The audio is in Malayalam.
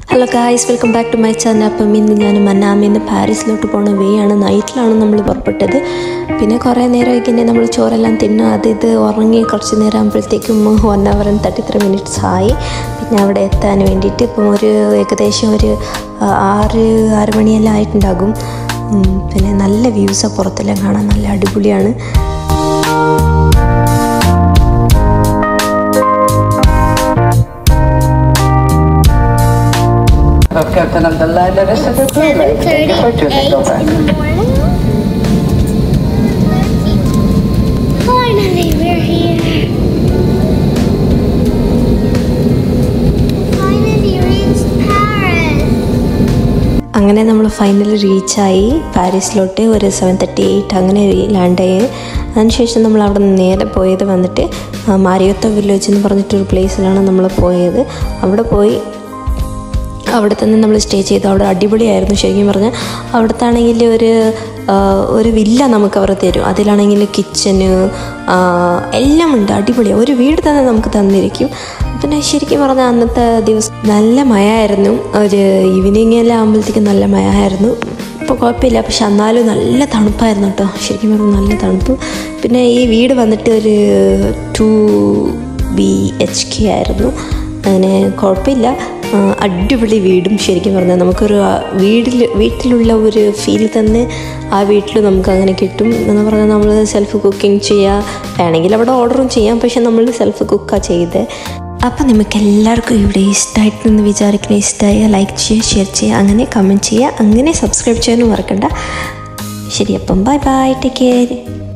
Hello guys welcome back to my channel അപ്പം ഇന്ന് ഞാൻ മന്നാമിൽ നിന്ന് പാരീസിലോട്ട് പോണ വേ ആണ് നൈറ്റിലാണ് നമ്മൾ പുറപ്പെട്ടത് പിന്നെ കുറേ നേരം ഇങ്ങനെ നമ്മൾ ചോറെല്ലാം തിന്നു അത് ഇത് ഉറങ്ങി കുറച്ച് നേരം ആകുമ്പോഴത്തേക്കും one hour and thirty three minutes ആയി പിന്നെ അവിടെ എത്താൻ വേണ്ടിയിട്ട് ഇപ്പം ഒരു ഏകദേശം ഒരു ആ, ആറ് ആറ് മണിയെല്ലാം ആയിട്ടുണ്ടാകും ഉം, പിന്നെ നല്ല വ്യൂസാണ് പുറത്തെല്ലാം കാണാൻ നല്ല അടിപൊളിയാണ് of Captain Abdullah and the rest of the crew. Thank you for choosing Dubai. in the morning. Finally, we're here. Finally reached Paris. അങ്ങനെ നമ്മൾ ഫൈനലി റീച്ചായി പാരീസിലോട്ട് ഒരു സെവൻ തേർട്ടി എയ്റ്റ് അങ്ങനെ ലാൻഡായി അതിനുശേഷം നമ്മൾ അവിടെ നിന്ന് നേരെ പോയത് വന്നിട്ട് ആ, മാരിയത്ത വില്ലേജ് എന്ന് പറഞ്ഞിട്ടൊരു പ്ലേസിലാണ് നമ്മൾ പോയത് അവിടെ പോയി അവിടെ തന്നെ നമ്മൾ സ്റ്റേ ചെയ്തു അവിടെ അടിപൊളിയായിരുന്നു ശരിക്കും പറഞ്ഞാൽ അവിടുത്താണെങ്കിൽ ഒരു ആ, ഒരു വില്ല നമുക്ക് അവർ തരും അതിലാണെങ്കിൽ കിച്ചന് എല്ലാം ഉണ്ട് അടിപൊളിയാണ് ഒരു വീട് തന്നെ നമുക്ക് തന്നിരിക്കും പിന്നെ ശരിക്കും പറഞ്ഞാൽ അന്നത്തെ ദിവസം നല്ല മഴയായിരുന്നു ഒരു ഈവനിങ് എല്ലാം ആകുമ്പോഴത്തേക്കും നല്ല മഴയായിരുന്നു ഇപ്പോൾ കുഴപ്പമില്ല പക്ഷെ എന്നാലും നല്ല തണുപ്പായിരുന്നു കേട്ടോ ശരിക്കും പറഞ്ഞാൽ നല്ല തണുപ്പ് പിന്നെ ഈ വീട് വന്നിട്ട് ഒരു ടു ബി എച്ച് കെ ആയിരുന്നു അങ്ങനെ കുഴപ്പമില്ല ആ, അടിപൊളി വീടും ശരിക്കും പറഞ്ഞാൽ നമുക്കൊരു ആ, വീട്ടിൽ വീട്ടിലുള്ള ഒരു ഫീൽ തന്നെ ആ വീട്ടിൽ നമുക്ക് അങ്ങനെ കിട്ടും എന്ന് പറഞ്ഞാൽ നമ്മൾ സെൽഫ് കുക്കിംഗ് ചെയ്യുക വേണമെങ്കിൽ അവിടെ ഓർഡറും ചെയ്യാം പക്ഷെ നമ്മൾ സെൽഫ് കുക്കാണ് ചെയ്തത് അപ്പം നമുക്ക് എല്ലാവർക്കും ഇവിടെ ഇഷ്ടമായിട്ടെന്ന് വിചാരിക്കുന്ന ഇഷ്ടമായ ലൈക്ക് ചെയ്യുക ഷെയർ ചെയ്യുക അങ്ങനെ കമൻറ്റ് ചെയ്യുക അങ്ങനെ സബ്സ്ക്രൈബ് ചെയ്യാനും മറക്കണ്ട ശരി അപ്പം ബൈ ബൈ ടേക്ക് കെയർ